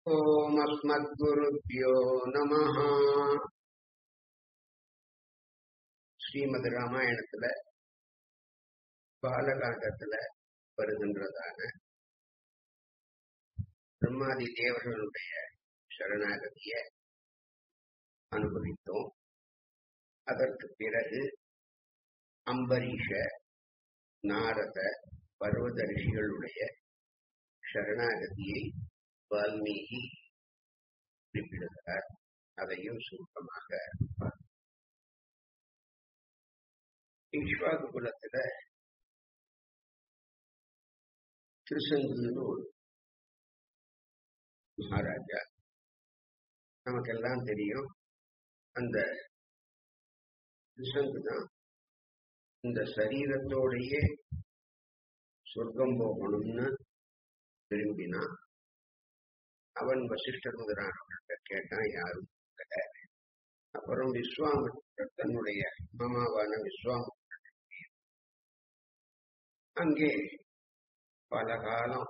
ஓம் அஸ்மத்குருப்யோ நமஹ ஸ்ரீமத் ராமாயணத்துல பாலகாண்டத்துல வருகின்றதான பிரம்மாதி தேவர்களுடைய சரணாகதிய அனுபவித்தோம் அதற்கு பிறகு அம்பரீஷ நாரத பர்வத ரிஷிகளுடைய சரணாகதியை வால்மீகி குறிப்பிடுகிறார் அதையும் சுருக்கமாக ஈஸ்வாகு குலத்துல திருசங்குன்னு ஒரு மகாராஜா நமக்கெல்லாம் தெரியும் அந்த திருசங்கு தான் இந்த சரீரத்தோடையே சொர்க்கம் போகணும்னு விரும்பினான் அவன் வசிஷ்டர் முதலானவர்கிட்ட கேட்டான் யாரும் கிடையாது அப்புறம் விஸ்வாமித்திரர் தன்னுடைய மாமாவான விஸ்வாமித்திரர் அங்கே பல காலம்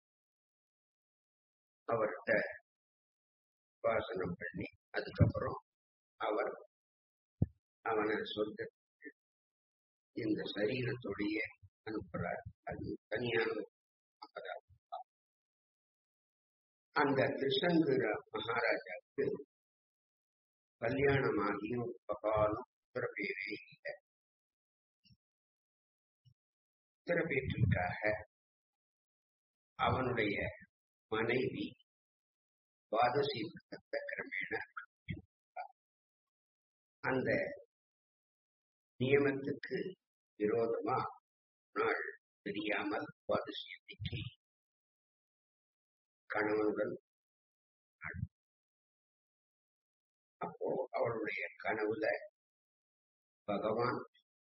அவர்கிட்ட உபாசனம் பண்ணி அதுக்கப்புறம் அவர் அவனை சொர்க்கத்துக்கு இந்த சரீரத்தோடைய அனுப்புறார் அது தனியான அந்த திருசங்குர மகாராஜாவுக்கு கல்யாணமாகியும் பகாலும் உத்தரப்பேரே இல்லை உத்தரப்பேற்றிற்காக அவனுடைய மனைவி துவாதசி விரதத்தை கிரமேண அந்த நியமத்துக்கு விரோதமா நாள் தெரியாமல் துவாதசி அன்னைக்கு கணவனுடன் அப்போ அவளுடைய கனவுல பகவான்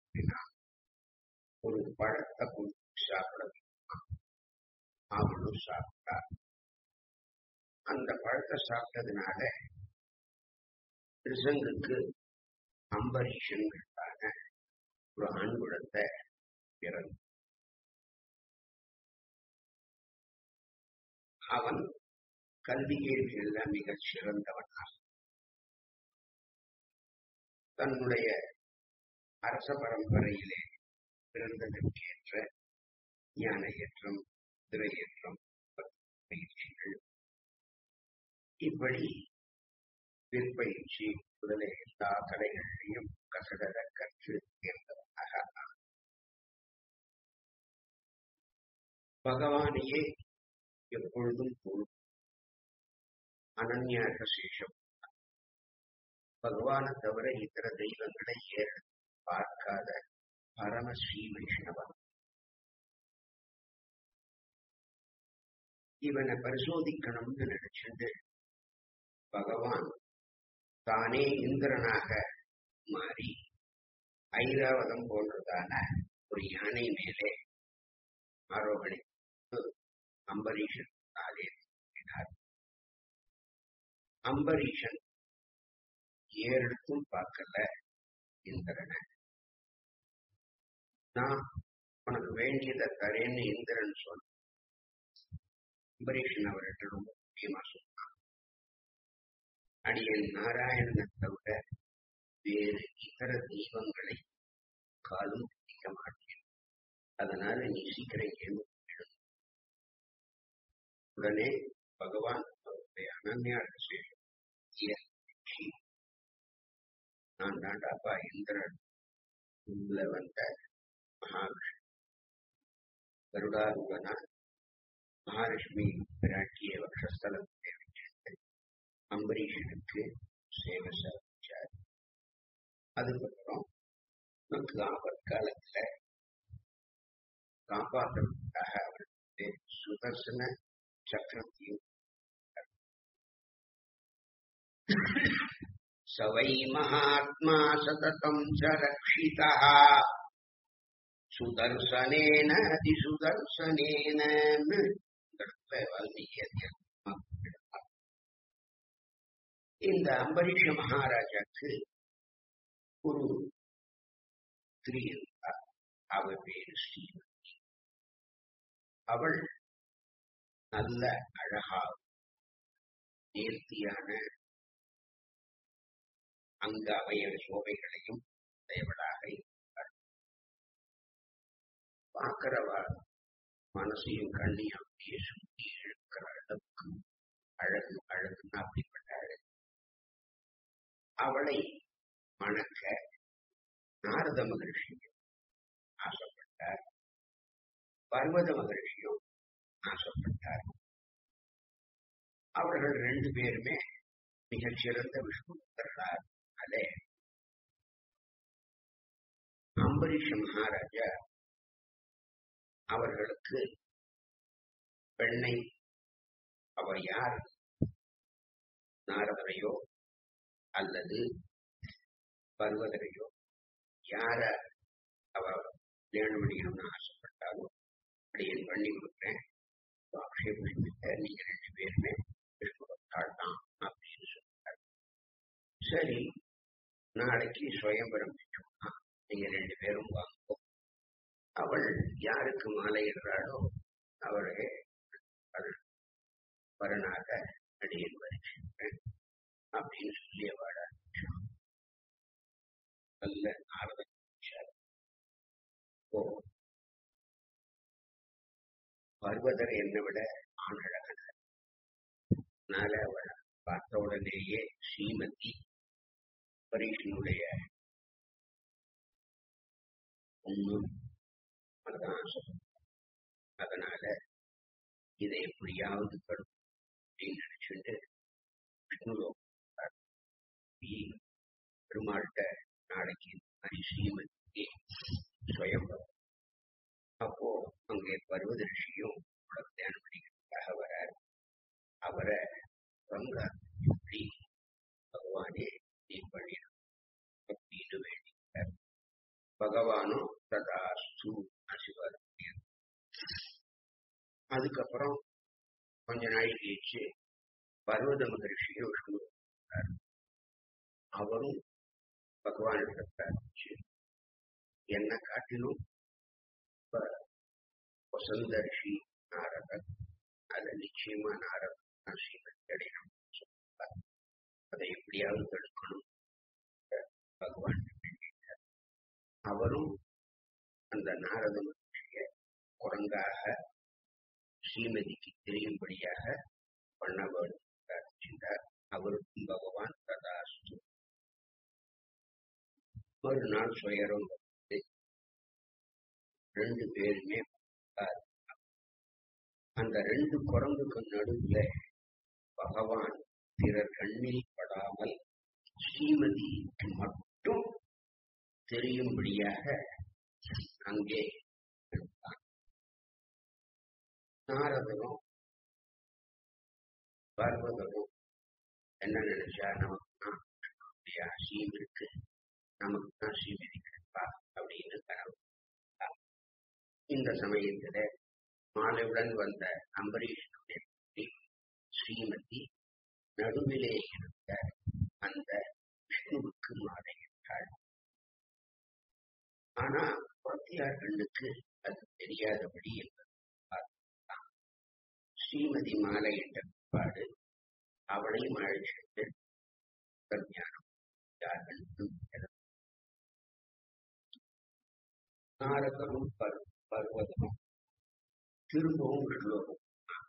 ஒரு பழத்தை கொண்டு சாப்பிட அவனும் சாப்பிட்டார் அந்த பழத்தை சாப்பிட்டதுனால திருசங்குக்கு அம்பரீஷன்கிறதான ஒரு ஆண் குழந்தை பிறந்து அவன் கல்வியேறில மிகச் சிறந்தவனாக தன்னுடைய அரச பரம்பரையிலே பிறந்ததற்கேற்ற ஞான ஏற்றம் திரையேற்றம் பயிற்சிகள் இப்படி விற்பயிற்சி முதலிய எல்லா கலைகளிலையும் கசடர கற்று தேர்ந்தவனாக பகவானையே எப்பொழுதும் போலும் அனன்யாக சேஷம் பகவானை தவிர இதர தெய்வங்களை ஏற பார்க்காத பரம ஸ்ரீ வைஷ்ணவன் இவனை பரிசோதிக்கணும்னு நினைச்சுட்டு பகவான் தானே இந்திரனாக மாறி ஐராவதம் போன்றதான ஒரு யானை மேலே ஆரோகணித்து அம்பரீஷன் தாலே அம்பரீஷன் ஏறெடுத்தும் பார்க்கல இந்திரனை நான் உனக்கு வேண்டியதை தரேன்னு இந்திரன் சொன்ன அம்பரீஷன் அவர்கிட்ட ரொம்ப முக்கியமா சொன்னான் அடியன் நாராயணனை தவிர வேறு இதர தெய்வங்களை காலும் பிடிக்க மாட்டேன் அதனால நீ சீக்கிரம் எழுந்து உடனே பகவான் அவருடைய அனன்யா நான் தாண்டாப்பா இந்திரன் உள்ள வந்த மகாவிஷ்ணு கருடாருடனா மகாலட்சுமி பிராட்டிய வக்ஷஸ்தலத்தை வச்சிருந்து அம்பரீஷனுக்கு சேவை சாதிச்சார் அதுக்கப்புறம் நமக்கு ஆபத் காலத்துல காப்பாற்றுறதுக்காக அவருக்கு சுதர்சன சக்கரத்தையும் சவை மகாத்மா சததம் ச ரக்ஷிதா சுதர்சனேன அதிசுதர்சனேன இந்த அம்பரீஷ மகாராஜாக்கு ஒரு ஸ்திரீ இருந்தார் அவள் பேரு ஸ்ரீமதி அவள் நல்ல அழகா நேர்த்தியான அங்க அவைய சோகைகளையும் உடையவளாக இருக்கிறாள் பார்க்கிறவா மனசையும் கண்ணையும் அப்படியே சுத்தி இழுக்கிற அளவுக்கு அழகு அழகுன்னா அப்படிப்பட்ட அழகு அவளை மணக்க நாரத மகர்ஷியும் ஆசைப்பட்டார் பர்வத மகர்ஷியும் ஆசைப்பட்டார் அவர்கள் ரெண்டு பேருமே மிகச்சிறந்த விஷ்ணு பக்தர்களால் அதே அம்பரீஷ மகாராஜா அவர்களுக்கு பெண்ணை அவர் யார் நாரதரையோ அல்லது பர்வதரையோ யார அவ கல்யாணம் பண்ணிக்கணும்னு ஆசைப்பட்டாலும் அப்படின்னு பண்ணி கொடுக்குறேன் ஆக்ஷேபிட்ட நீங்க ரெண்டு பேருமே விஷ்ணுபக்தாள் தான் அப்படின்னு சொல்லிட்டார் சரி நாளைக்கு சுயம்பரம் பெற்றோம்னா நீங்க ரெண்டு பேரும் வாங்குவோம் அவள் யாருக்கு மாலையிடுறாளோ அவளே அது வரனாக அடியன் வருகின்றேன் அப்படின்னு சொல்லி அவள் நல்ல நாரத ஓ பர்வதர் என்னை விட ஆணழகன் அதனால அவள் பார்த்த உடனேயே ஸ்ரீமதி பரீஷனுடைய ஒன்றும் அதுதான் ஆசைப்பட்டார். அதனால இதை எப்படியாவது கடும் அப்படின்னு நினைச்சுட்டு விஷ்ணுலோகம் பெருமாள்கிட்ட நாளைக்கு இந்த மாதிரி ஸ்ரீமதி சுயம்பரம் அப்போ அங்கே பர்வத ரிஷியும் உலக தியானம் பண்ணிக்கிறதுக்காக வரார் அவரை கங்கா எப்படி பகவானே நீ பண்ணிடும் அப்படின்னு வேண்டிக்கிறார் பகவானும் ததாஸ்து ஆசிர்வாதம் பண்ணியார். அதுக்கப்புறம் கொஞ்ச நாள் கழிச்சு பர்வத மகரிஷியும் விஷ்ணு வந்தார். அவரும் பகவானிடத்தில் என்ன காட்டிலும் இப்ப வசந்த ரிஷி நாரதர் அது நிச்சயமா நாரதர் தான் ஸ்ரீமதி அடையணும் சொல்றார். அதை எப்படியாவது தடுக்கணும் பகவான் வேண்டிட்டார். அவரும் அந்த நாரத மகர்ஷிய குரங்காக ஸ்ரீமதிக்கு தெரியும்படியாக பண்ண வேண்டும் என்றார். அவருக்கும் பகவான் ததாஸ்து மறுநாள் சுயரம் வந்து ரெண்டு பேருமே பார்த்தார். அந்த ரெண்டு குரங்குக்கு நடுவுல பகவான் பிறர் கண்ணில் படாமல் ஸ்ரீமதிக்கு மட்டும் தெரியும்படியாக அங்கே நின்றான். நாரதனும் பர்வதனும் என்ன நினைச்சா நமக்கு தான் அப்படியே அசியம் இருக்கு நமக்கு தான் ஸ்ரீமதி கிடைப்பா அப்படின்னு கனவு கண்டார். இந்த சமயத்துல மாலையுடன் வந்த அம்பரீஷனுடைய புத்தி ஸ்ரீமதி நடுவிலே இருந்த அந்த விஷ்ணுவுக்கு மாலையிட்டாள் ஆனா வாத்தியார் கண்ணுக்கு அது தெரியாதபடி என்பது பார்த்தான். ஸ்ரீமதி மாலையிட்ட பிற்பாடு அவளையும் அழைச்சிட்டு ஞானம் யார்கள் நாரதனும் பர் பர்வதனும் திரும்பவும் விஷ்ணுலோகம்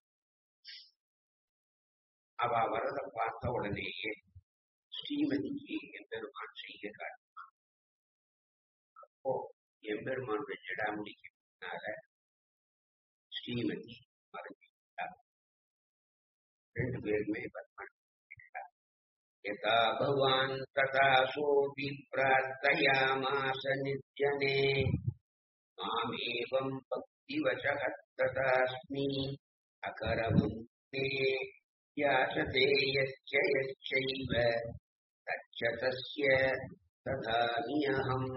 அவ வரத பார்த்த உடனேயே ஸ்ரீமதிக்கு எம்பெருமான் செய்ய காட்டினான் அப்போ எம்பெருமான் வெற்றிடாமலிக்கு பின்னால ஸ்ரீமதி மறைஞ்சிட்டார் ரெண்டு பேருமே பகவான் यथा भवान् तथा सोऽपि प्रार्थयामास नित्यने मामेवम् भक्तिवशः तथास्मि अकरवम् मे याचते यश्च यश्चैव तच्च तस्य ததாமி அகம்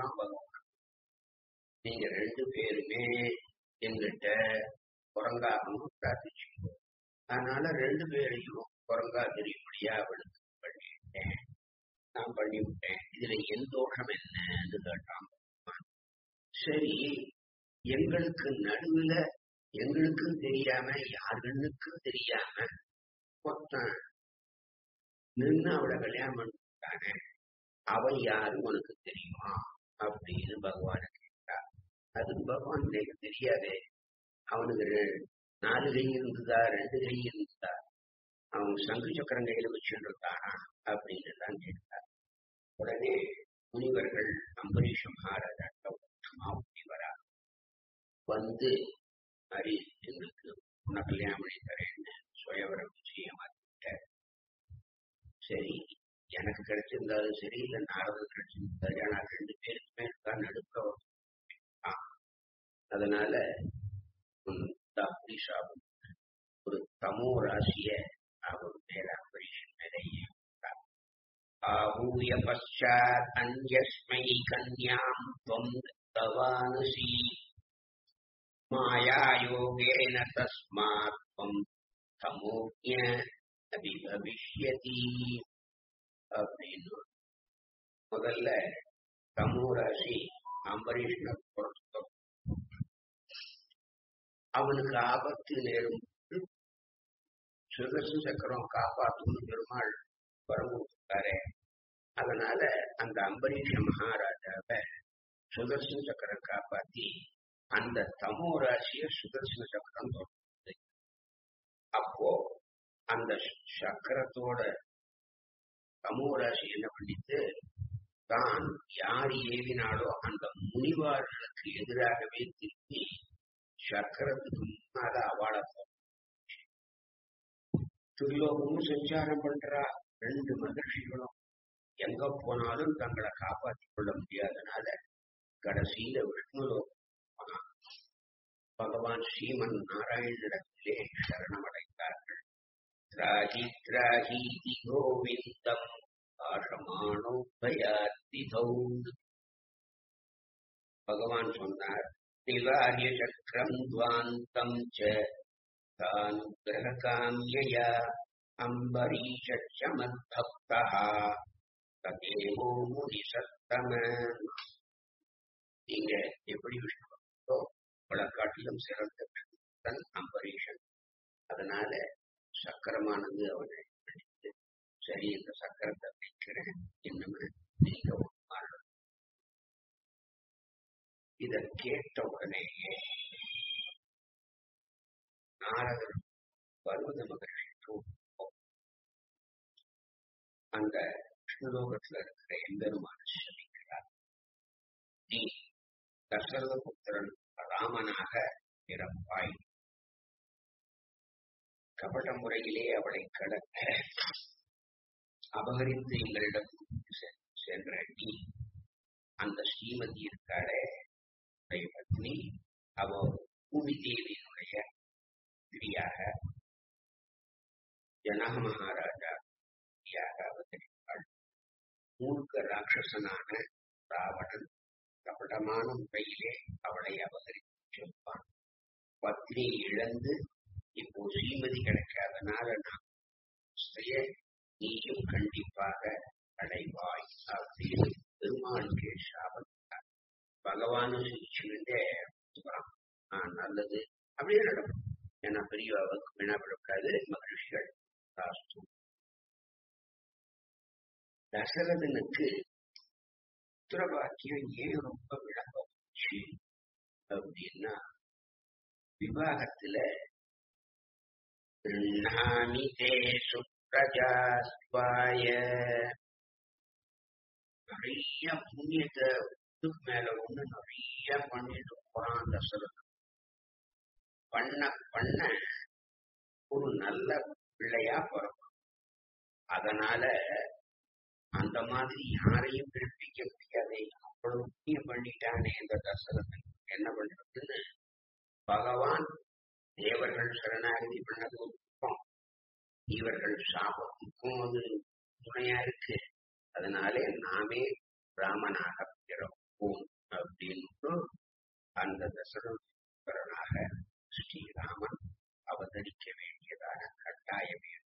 நீங்க ரெண்டு பேருமே எங்கிட்ட குரங்காகணும் பிரார்த்திச்சுக்கோ அதனால ரெண்டு பேரையும் குரங்கா தெரியும்படியா அவளுக்கு பண்ணிவிட்டேன் நான் பண்ணிவிட்டேன் இதுல என் தோஷம் என்னன்னு கேட்டான் பகவான். சரி எங்களுக்கு நடுவுல எங்களுக்கும் தெரியாம யார் கண்ணுக்கும் தெரியாம ஒருத்தன் நின்று அவளை கல்யாணம் பண்ணிட்டானே அவன் யாரு உனக்கு தெரியுமா அப்படின்னு பகவான கேட்டார் அதுக்கு பகவான் எனக்கு தெரியாதே அவனுக்கு ரெ- நாலு கை இருந்ததா ரெண்டு கை இருந்ததா அவன் சங்கு சக்கரம் கையில வச்சுட்டு இருக்கானா அப்படின்னு எல்லாம் கேட்டார் உடனே முனிவர்கள் அம்பரீஷ மகாராஜாட்ட உத்தமா முனிவரா வந்து ஹரி எங்களுக்கு உன்னை கல்யாணம் பண்ணி தரேன்னு சுயவரம் நிச்சயமா கேட்டார். சரி எனக்கு கிடைச்சிருந்தாலும் சரி இல்ல நாரதன் கிடைச்சிருந்தாலும் ஏன்னா ரெண்டு பேருக்குமே தான் நடுக்க அதனால உம் அம்பரீஷாவும் ஒரு தமோ ராசிய அவர் மேல அம்பரீஷன் மேல ஏறிவிட்டார். आहूय पश्चात् अन्यस्मै कन्याम् त्वम् दत्तवानसि मायायोगेन तस्मात् त्वम् तमोज्ञ அபிபவிஷ்யதி அப்படின்னு முதல்ல தமோராசி அம்பரீஷ்ண பொருத்தம் அவனுக்கு ஆபத்து நேரும் சுதர்சன சக்கரம் காப்பாற்றும் பெருமாள் வரம் கொடுத்தாரே அதனால அந்த அம்பரீஷ மகாராஜாவை சுதர்சன சக்கரம் காப்பாத்தி அந்த தமோ ராசிய சுதர்சன சக்கரம் தொடர்ந்தது அப்போ அந்த சக்கரத்தோட தமோ ராசி என்ன பண்ணிட்டு தான் யார் ஏவினாலோ அந்த முனிவார்களுக்கு எதிராகவே திருப்பி சக்கரத்துக்கு முன்னால அவாள திருலோகமும் சஞ்சாரம் பண்றா ரெண்டு மகர்ஷிகளும் எங்க போனாலும் தங்களை காப்பாற்றிக் கொள்ள முடியாதனால கடைசியில விஷ்ணுலோகம் போனான் பகவான் ஸ்ரீமன் நாராயணனிடத்திலே சரணமடைந்தார்கள் திராகி திராகீதி கோவிந்தம் ஆஷமானோ பயாத்திதௌ பகவான் சொன்னார் நிவாரிய சக்கரம் துவாந்தம் ச தானுகிரகாமியா அம்பரீஷமத்பக்தா ததேவோ முனி சத்தம நீங்க எப்படி விஷ்ணு பக்தோ வழக்காட்டிலும் சிறந்த தன் அம்பரீஷன் அதனால சக்கரமானது அவனை பிடித்து சரி இந்த சக்கரத்தை வைக்கிறேன் இன்னும் நீங்க வாழணும். இத கேட்ட உடனேயே நாரதர் பர்வத மகர்ஷிக்கும் அந்த விஷ்ணுலோகத்துல இருக்கிற எம்பெருமான சபிக்கிறார் நீ தசரத புத்திரன் ராமனாக பிறப்பாய் கபட முறையிலே அவளை கடக்க அபகரித்து எங்களிடம் செ- சென்ற நீ அந்த ஸ்ரீமதி இருக்காளே உடைய பத்னி அவ பூமி தேவியினுடைய ஸ்திரியாக ஜனக மகாராஜா ஸ்திரியாக அவதரித்தாள் மூர்க்க ராட்சசனான ராவணன் கபடமான முறையிலே அவளை அபகரித்து செல்வான் பத்னி இழந்து இப்போ ஸ்ரீமதி கிடைக்காதனால நான் ஸ்திரியை நீயும் கண்டிப்பாக அடைவாய் அப்படின்னு பெருமாளுக்கு சாபம் பகவானும் சிரிச்சுக்கிட்டே சொல்றான். ஆ நல்லது அப்படியே நடக்கும் ஏன்னா பெரியவாவுக்கு வினாப்படக்கூடாது மகிழ்ச்சிகள் ராஸ்து தசரதனுக்கு புத்திரபாக்கியம் ஏன் ரொம்ப விளக்கம் போச்சு அப்படின்னா விவாகத்துல கிருண்ணாமி தே சுப்ரஜாஸ்வாய நிறைய புண்ணியத்தை ஒண்ணுக்கு மேல ஒண்ணு நிறைய பண்ணிட்டு போறான் தசரதன் பண்ண பண்ண ஒரு நல்ல பிள்ளையா பிறப்பான் அதனால அந்த மாதிரி யாரையும் பிறப்பிக்க முடியாதே அவ்வளவு புண்ணியம் பண்ணிட்டானே இந்த தசரதன் என்ன பண்றதுன்னு பகவான் தேவர்கள் சரணாகதி பண்ணது ஒரு குற்றம். இவர்கள் சாபத்துக்கும் அது துணையா இருக்கு அதனாலே நாமே ராமனாக பிறப்போம் அப்படின்னு அந்த தசரதனாக ஸ்ரீராமன் அவதரிக்க வேண்டியதான கட்டாயம் ஏற்பட்டது.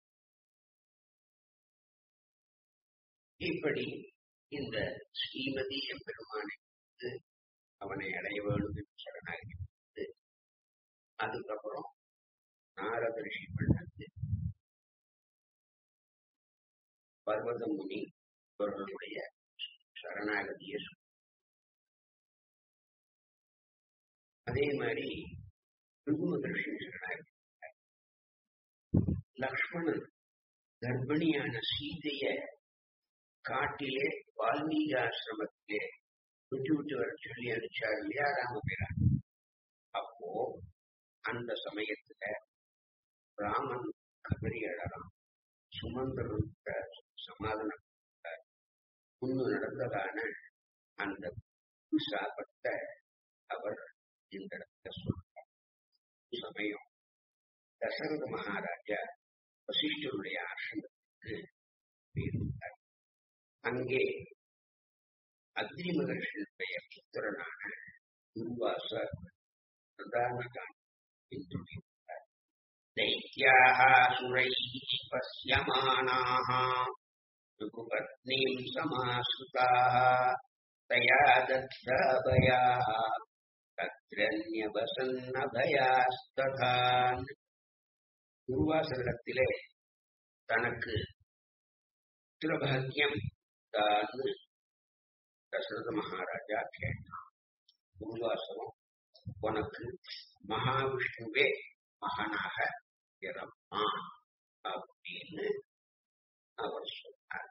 இப்படி இந்த ஸ்ரீமதி எம்பெருமானை வந்து அவனை அடைய வேண்டும் என்று சரணாகி வந்து அதுக்கப்புறம் நாரத ரிஷி பண்ணது பர்வத முனி இவர்களுடைய சரணாகதியை சொல் அதே மாதிரி பிருகுமகர்ஷி சரணாகதி லக்ஷ்மணன் கர்ப்பிணியான சீதைய காட்டிலே வால்மீகி ஆசிரமத்திலே விட்டு விட்டு வர சொல்லி அனுப்பிச்சார் இல்லையா ராமபிரான் அப்போ அந்த சமயத்துல ராமன் கபரி அழறான் சுமந்திரனுக்கு சமாதானம் கொடுத்தார். முன்னு நடந்ததான அந்த சாபத்தை அவர் இந்த இடத்துல சொல்றார் சமயம் தசரத மகாராஜா வசிஷ்டருடைய ஆசிரமத்துக்கு போயிருந்தார் அங்கே அக்னி மகர்ஷியுடைய புத்திரனான துர்வாச பிரதான பின்தொடர்ந்தார் दैत्याः सुरैः पश्यमानाः ऋगुपत्नीम् समाश्रिताः तया दत्ताभयाः तत्रन्यवसन्नभयास्तथान् துர்வாசனிடத்திலே தனக்கு புத்திரபாகியம் தான்னு தசரத மகாராஜா கேட்டான் துர்வாசனம் உனக்கு மகாவிஷ்ணுவே மகனாக பிறப்பான் அப்படின்னு அவர் சொன்னார்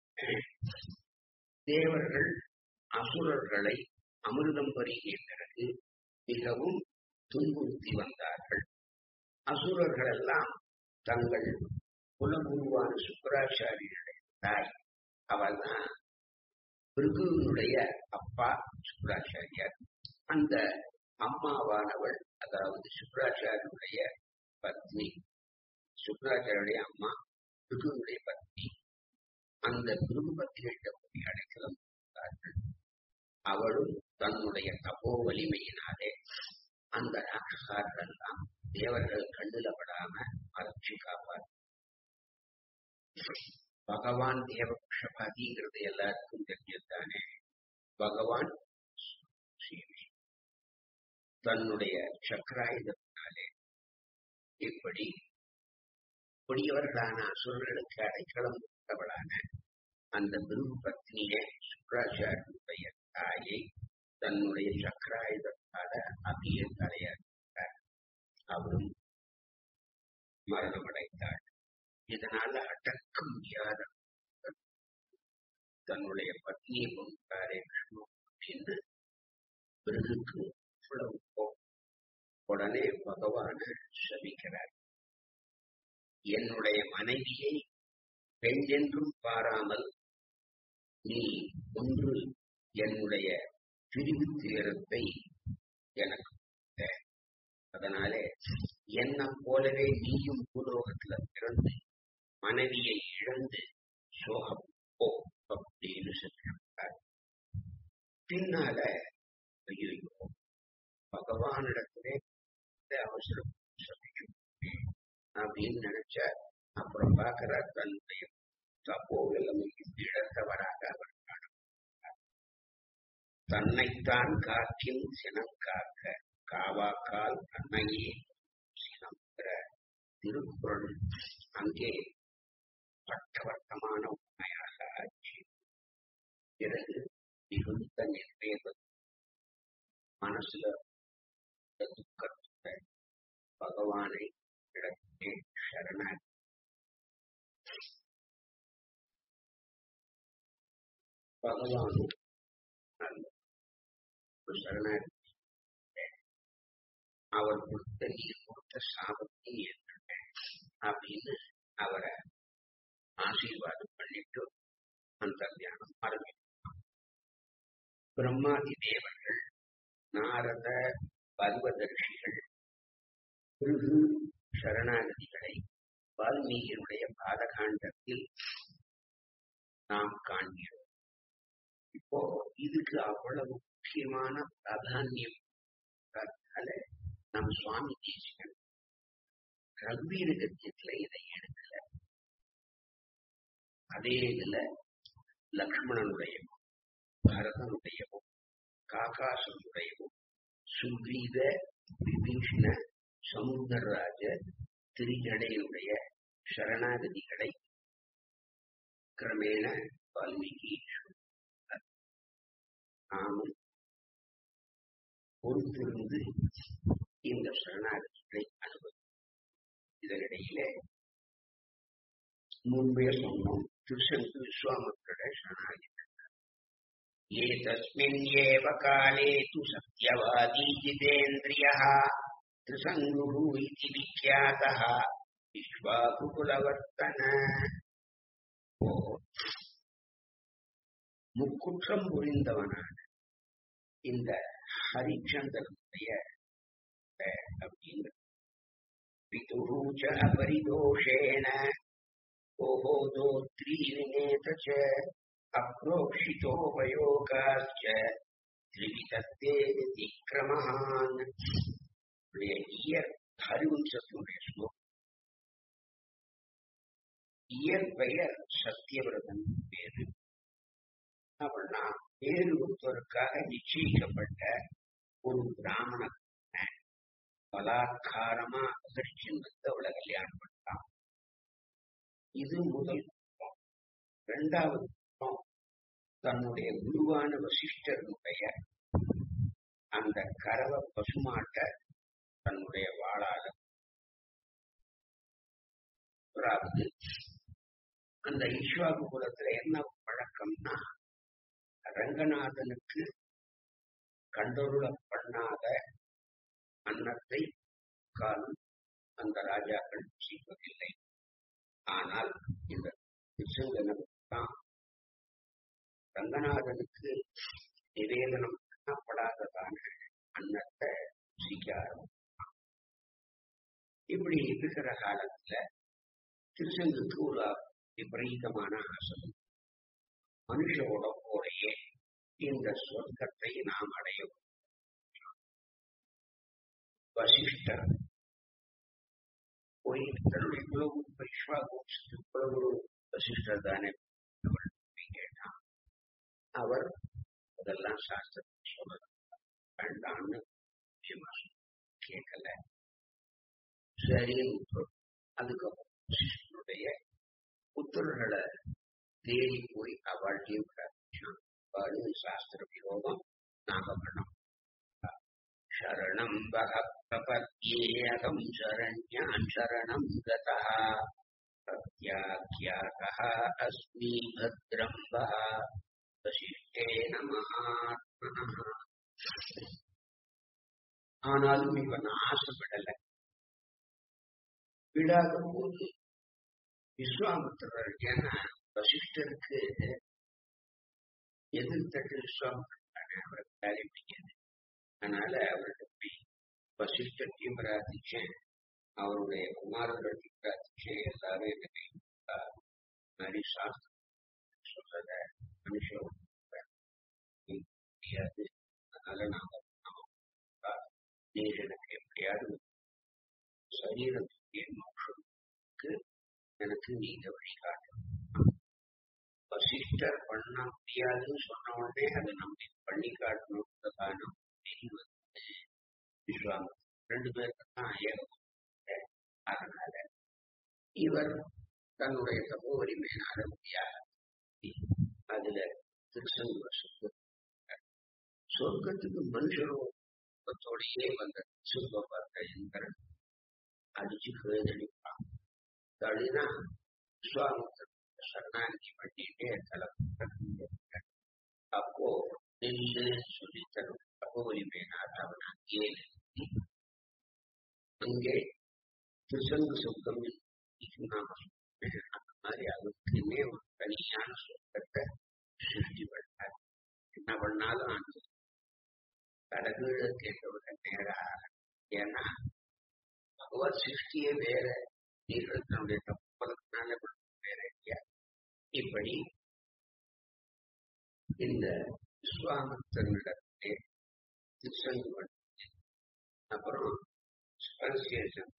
தேவர்கள் அசுரர்களை அமிர்தம் பருகிய பிறகு மிகவும் துன்புறுத்தி வந்தார்கள் அசுரர்கள் எல்லாம் தங்கள் குலகுருவான சுக்கராச்சாரியருடைய தாய் அவள் தான் பிருகுனுடைய அப்பா சுக்கராச்சாரியார் அந்த அம்மாவானவள் அதாவது சுக்கராச்சாரியருடைய பத்னி சுக்கராச்சாரியுடைய அம்மா பிருகுனுடைய பத்னி அந்த பிருகு பத்னிகிட்ட போய் அடைக்கலம் கொடுத்தார்கள் அவளும் தன்னுடைய தபோ வலிமையினாலே அந்த ராட்சசார்கள் எல்லாம் தேவர்கள் கண்ணுல படாம மறைச்சு காப்பார் பகவான் தேவபக்ஷபாதிங்கிறது எல்லாருக்கும் தெரிஞ்சதுதானே பகவான் ஸ்ரீ தன்னுடைய சக்கராயுதத்தினாலே இப்படி கொடியவர்களான அசுரர்களுக்கு அடைக்கலம் கொடுத்தவளான அந்த பிருகு பத்னியே சுக்கராச்சாரியனுடைய தாயை தன்னுடைய சக்கராயுதத்தால அபிய தலையாட்டார் அவரும் மரணம் அடைந்தாள் இதனால அடக்க முடியாத தன்னுடைய பத்னியை கொண்டாரே விஷ்ணு அப்படின்னு பிறகுக்கு இவ்வளவு கோபம். உடனே பகவான சபிக்கிறார் என்னுடைய மனைவியை பெண் என்றும் பாராமல் நீ ஒன்று என்னுடைய பிரிவு துயரத்தை எனக்கு கொடுத்த. அதனாலே என்ன போலவே நீயும் பூலோகத்துல பிறந்து மனைவியை இழந்து சோகம் போ அப்படின்னு சொல்லியிருக்கார் பின்னால ஐயோ பகவானிடத்திலே இந்த அவசரம் சபிக்கும் அப்படின்னு நினைச்சார் அப்புறம் பார்க்கிறார் தன்னுடைய தப்போ இளமைக்கு இழந்தவராக அவர் காணப்படுகிறார் தன்னைத்தான் காக்கின் சினம் காக்க காவாக்கால் தன்னையே சினம்ங்கிற திருக்குறள் அங்கே பட்டவர்த்தமான உண்மையாக ஆச்சு பிறகு மிகுந்த நிர்வேதம் மனசுல இந்த துக்கத்தை பகவானை இடத்திலே சரணாகி பகவானும் நல்ல ஒரு சரணாகி அவர் கொடுத்த நீர் கொடுத்த சாபத்தை ஏற்றுட்டேன் அப்படின்னு அவரை ஆசீர்வாதம் பண்ணிட்டு அந்த தியானம் ஆரம்பித்தார் பிரம்மாதி தேவர்கள் நாரத பர்வதர்ஷிகள் பிருகு சரணாகதிகளை வால்மீகியினுடைய பாதகாண்டத்தில் நாம் காண்கிறோம் இப்போ இதுக்கு அவ்வளவு முக்கியமான பிராதானியம் அதனால நம் சுவாமி தேசிகன் ரகுவீர கத்தியத்துல இதை எடுக்கல அதே இதுல லக்ஷ்மணனுடையவும் பரதனுடையவும் காகாசனுடையவும் சுக்ரீவ விபீஷண சமுந்தரராஜ திரிஜடையுடைய சரணாகதிகளை கிரமேண வால்மீகி நாமும் பொறுத்திருந்து இந்த சரணாகதிகளை அனுபவி இதனிடையிலே முன்பே சொன்னோம் திருசங்கு விஸ்வாமித்திர சரணாகதி एतस्मिन् एव काले तु सत्यवादी जितेन्द्रियः त्रिसङ्गुः इति विख्यातः விஸ்வாகுகுலவர்த்தன ஓ முக்குற்றம் புரிந்தவனான இந்த ஹரிச்சந்திரனுடைய அப்படிங்கிற பிதுரூச்ச அபரிதோஷேண ஓஹோ தோத்ரீவினேத ச அப்ரோக்ஷிதோபயோகாச்ச திரிவிதத்தே விக்ரமஹான் இயற் ஹரிவம்சத்தினுடைய ஸ்லோகம் இயற்பெயர் சத்தியவிரதன் பேரு அப்படின்னா பேரு ஒருத்தருக்காக நிச்சயிக்கப்பட்ட ஒரு பிராமண பலாத்காரமா அகர்ச்சின்னு அவளை கல்யாணம் பண்ணலாம் இது முதல் குற்றம் இரண்டாவது குற்றம் தன்னுடைய குருவான வசிஷ்டருடைய அந்த கரவ பசுமாட்ட தன்னுடைய வாழால அதாவது அந்த ஈஸ்வாகு குலத்துல என்ன பழக்கம்னா ரங்கநாதனுக்கு கண்டொருள பண்ணாத அன்னத்தை காலம் அந்த ராஜாக்கள் செய்வதில்லை ஆனால் இந்த திருசங்கனுக்குத்தான் ரங்கநாதனுக்கு நிவேதனம் பண்ணப்படாததான அன்னத்தை ருசிக்க ஆரம்பித்தான் இப்படி இருக்கிற காலத்துல திருசங்குக்கு ஒரு விபரீதமான ஆசை மனுஷோட போலையே இந்த சொர்க்கத்தை நாம் அடைய வசிஷ்டர் போய் தன்னுடைய குலகுரு விஸ்வாகோஷத்து குலகுரு வசிஷ்டர் தானே கேட்டான் அவர் அதெல்லாம் சாஸ்திரத்தை சொல்ல வேண்டாம்னு கேட்கல சரி அதுக்கப்புறம் வசிஷ்டனுடைய புத்தர்களை தேடி போய் அவள்கிட்டையும் பிரார்த்திச்சான் பாடு சாஸ்திர விரோதம் நாம பண்ணோம் शरणं वः प्रपद्येऽहं शरण्यान् शरणं गतः प्रत्याख्यातः अस्मि भद्रं वः वसिष्ठेन महात्मनः ஆனாலும் இவன் ஆசைப்படல விடாத போது விஸ்வாமித்திரர் ஏன்னா வசிஷ்டருக்கு எதிர்த்தட்டு விஸ்வாமித்திரர் அவருக்கு வேலை பிடிக்காது அதனால அவர்கிட்ட போய் வசிஷ்டத்தையும் பிரார்த்திச்சேன் அவருடைய குமாரர்களையும் பிரார்த்திச்சேன் எல்லாரும் எனக்கு மாதிரி சாஸ்திரம் சொல்றத மனுஷன் முடியாது அதனால நாம நீர் எனக்கு எப்படியாவது சரீரத்துக்கு மோஷத்துக்கு எனக்கு நீங்க வழிகாட்டணும் வசிஷ்டர் பண்ண முடியாதுன்னு சொன்ன உடனே அதை நம்ம பண்ணி காட்டணுன்றதான வந்து விஸ்வாமி ரெண்டு பேருக்கு தான் ஏகம் அதனால இவர் தன்னுடைய தப்போ வலிமையினால முடியாது அதுல திருசங்க வருஷத்து சொர்க்கத்துக்கு மனுஷரோடயே வந்த சுப்ப பார்த்த இந்திரன் அடிச்சு கேதடிப்பான் தடினா விஸ்வாமித்திர சரணாகி பண்ணிட்டே தலை அப்போ நின்று சொல்லி தரும் தகவலிமையினால் அவன் அங்கே நிறுத்தி அங்கே திருசங்கு சொர்க்கம் நாம அந்த மாதிரி அவருக்குமே ஒரு தனியான சொர்க்கத்தை சிருஷ்டி பண்ணார் என்ன பண்ணாலும் அந்த கடகுழ கேட்டவுடன் நேராக ஏன்னா பகவத் சிருஷ்டியே வேற நீர்களுடைய தப்பதனால வேற இல்லையா இப்படி இந்த விஸ்வாமித்திரனிடத்திலே திருசங்கு அப்புறம் ஸ்பென்சியேஷன்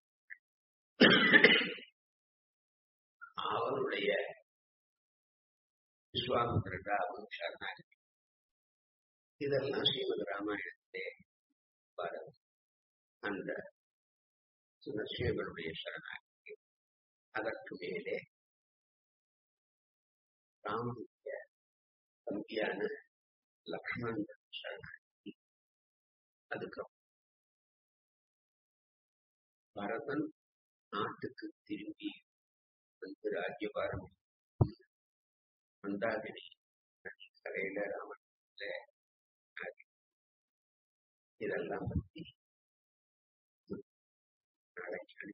அவருடைய விஸ்வாமித்திரா அவன் சரணாகி இதெல்லாம் ஸ்ரீமத் ராமாயணத்திலே வரும் அந்த சுனசேவருடைய சரணாகி அதற்கு மேலே ராமனுடைய தம்பியான லக்ஷ்மணன் சரணாகி அதுக்கப்புறம் பரதன் நாட்டுக்கு திரும்பி வந்து ராஜ்யபாரம் மந்தாகினி கரையில ராமன் இதெல்லாம் பத்தி நாளைக்கு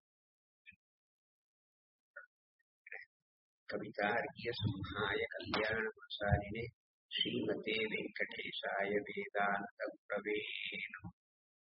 कवितार्क्य संहाय कल्याण प्रसारिणे श्रीमते वेंकटेशाय वेदांत प्रवेणु